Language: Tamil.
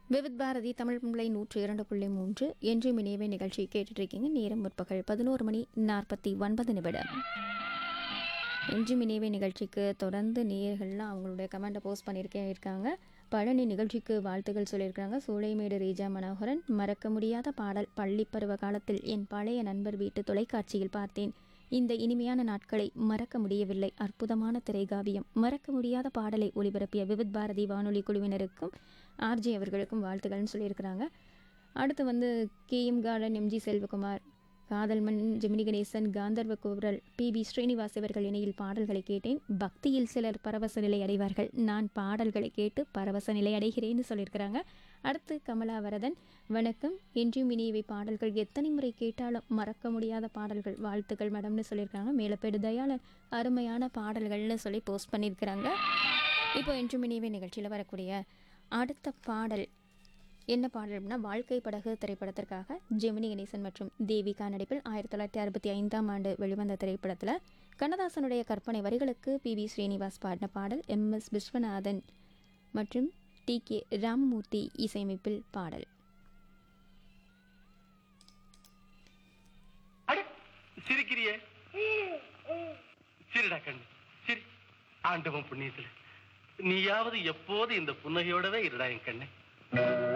விவித் பாரதி தமிழ் பிள்ளை நூற்று இரண்டு புள்ளி மூன்று என்று இணைவே நிகழ்ச்சி கேட்டுட்டு இருக்கீங்க நேரம் முற்பகல் பதினோரு மணி நாற்பத்தி ஒன்பது நிமிடம் இன்று இணைவே நிகழ்ச்சிக்கு தொடர்ந்து நேயர்கள்லாம் அவங்களுடைய கமெண்ட்டை போஸ்ட் பண்ணியிருக்கே இருக்காங்க பழனி நிகழ்ச்சிக்கு வாழ்த்துக்கள் சொல்லியிருக்காங்க சூளைமேடு ரீஜா மனோகரன் மறக்க முடியாத பாடல் பள்ளி பருவ காலத்தில் என் பழைய நண்பர் வீட்டு தொலைக்காட்சியில் பார்த்தேன் இந்த இனிமையான நாட்களை மறக்க முடியவில்லை அற்புதமான திரைகாவியம் மறக்க முடியாத பாடலை ஒளிபரப்பிய விவித் பாரதி வானொலி குழுவினருக்கும் ஆர்ஜே அவர்களுக்கும் வாழ்த்துக்கள்னு சொல்லியிருக்கிறாங்க அடுத்து வந்து கேஎம் கார்டன் எம்ஜி செல்வகுமார் காதல்மன் ஜெமினி கணேசன் காந்தர்வ குரல் பி பி ஸ்ரீனிவாஸ் இவர்கள் இணையில் பாடல்களை கேட்டேன் பக்தியில் சிலர் பரவச நிலை அடைவார்கள் நான் பாடல்களை கேட்டு பரவச நிலை அடைகிறேன்னு சொல்லியிருக்கிறாங்க அடுத்து கமலா வரதன் வணக்கம் என்றும் இனியவை பாடல்கள் எத்தனை முறை கேட்டாலும் மறக்க முடியாத பாடல்கள் வாழ்த்துக்கள் மேடம்னு சொல்லியிருக்காங்க மேலப்பேடு தயாளன் அருமையான பாடல்கள்னு சொல்லி போஸ்ட் பண்ணியிருக்கிறாங்க இப்போ என்றும் இனியவை நிகழ்ச்சியில் வரக்கூடிய அடுத்த பாடல் என்ன பாடல் அப்படின்னா வாழ்க்கை படகு திரைப்படத்திற்காக ஜெமினி கணேசன் மற்றும் தேவிகா நடிப்பில் ஆயிரத்தி தொள்ளாயிரத்தி அறுபத்தி ஐந்தாம் ஆண்டு வெளிவந்த திரைப்படத்தில் கண்ணதாசனுடைய கற்பனை வரிகளுக்கு பி வி ஸ்ரீனிவாஸ் பாடின பாடல் எம் எஸ் விஸ்வநாதன் மற்றும் டி கே ராமமூர்த்தி இசையமைப்பில் பாடல் அட சிரிக்கிறியே சிரிடா கண்ணு சிரி ஆண்டவன் புண்ணியத்துல நீயாவது எப்போது இந்த புன்னகையோடவே இருடா என் கண்ணு